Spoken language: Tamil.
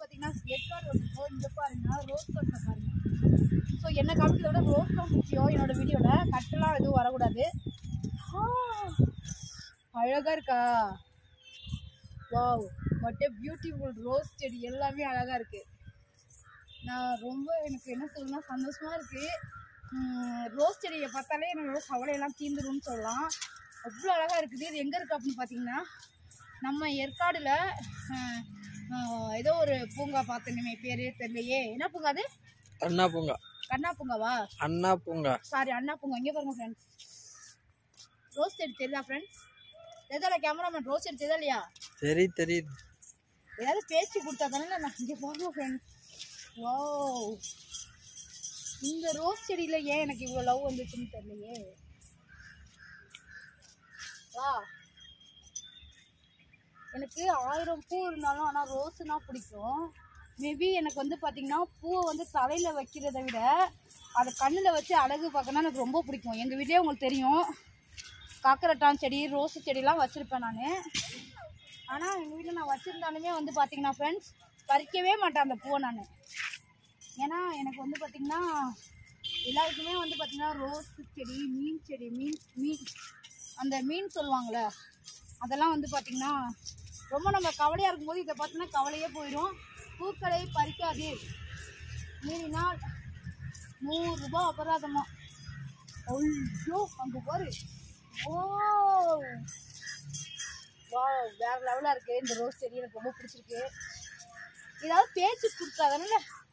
பார்த்தீங்கன்னா ரெட் கார்டு வந்துருக்கோம் இங்கே பாருங்க ரோஸ் கட்டில் பாருங்க ஸோ என்ன காமிக்கிறத விட ரோஸ் தான் முக்கியம் என்னோட வீடியோவில் கட்டெல்லாம் எதுவும் வரக்கூடாது ஆ, அழகா இருக்கா wow what a beautiful rose செடி எல்லாமே அழகா இருக்கு நான் ரொம்ப எனக்கு என்ன சொல்லணும்னா சந்தோஷமா இருக்கு உம், ரோஸ் செடியை பார்த்தாலே என்னோட கவலையெல்லாம் தீந்துரும்னு சொல்லலாம் அவ்வளோ அழகா இருக்குது இது எங்கே இருக்கு அப்படின்னு பார்த்தீங்கன்னா நம்ம ஏற்காடுல அஹ், அஹ், ஏதோ ஒரு பூங்கா பார்த்தேனுமே பேரே தெரியலையே என்ன பூங்கா அது அண்ணா பூங்கா கண்ணா பூங்காவா அண்ணா பூங்கா சாரி அண்ணா பூங்கா இங்கே பாருங்க ஃப்ரெண்ட்ஸ் ரோஸ் செடி தெரியுதா ஃப்ரெண்ட்ஸ் தெரியுதா கேமராமேன் ரோஸ் செடி தெரியுதா இல்லையா சரி தெரியுது ஏதாவது பேச்சு கொடுத்தா தானே நான் இங்கே பாருங்க ஃப்ரெண்ட்ஸ் வா இந்த ரோஸ் செடியில் ஏன் எனக்கு இவ்வளோ லவ் வந்துச்சுன்னு தெரியலையே வா எனக்கு ஆயிரம் பூ இருந்தாலும் ஆனால் ரோஸுனா பிடிக்கும் மேபி எனக்கு வந்து பார்த்தீங்கன்னா பூவை வந்து தலையில் வைக்கிறத விட அதை கண்ணில் வச்சு அழகு பார்க்கணும்னா எனக்கு ரொம்ப பிடிக்கும் எங்கள் வீட்லேயே உங்களுக்கு தெரியும் காக்கரட்டான் செடி ரோஸு செடிலாம் வச்சுருப்பேன் நான் ஆனால் எங்கள் வீட்டில் நான் வச்சுருந்தாலுமே வந்து பார்த்தீங்கன்னா ஃப்ரெண்ட்ஸ் பறிக்கவே மாட்டேன் அந்த பூவை நான் ஏன்னா எனக்கு வந்து பார்த்தீங்கன்னா எல்லாருக்குமே வந்து பார்த்தீங்கன்னா ரோஸ் செடி மீன் செடி மீன் மீன் அந்த மீன் சொல்லுவாங்கள்ல அதெல்லாம் வந்து பார்த்தீங்கன்னா ரொம்ப நம்ம கவலையாக இருக்கும்போது இதை பார்த்தீங்கன்னா கவலையே போயிடும் பூக்களை பறிக்காதீர் மீறினால் நூறுரூபா அபராதமா ஐயோ அங்கே பாரு ஓ வா வேற லெவலாக இருக்கு இந்த ரோஸ் செடி எனக்கு ரொம்ப பிடிச்சிருக்கு ஏதாவது பேச்சு கொடுத்தாதானே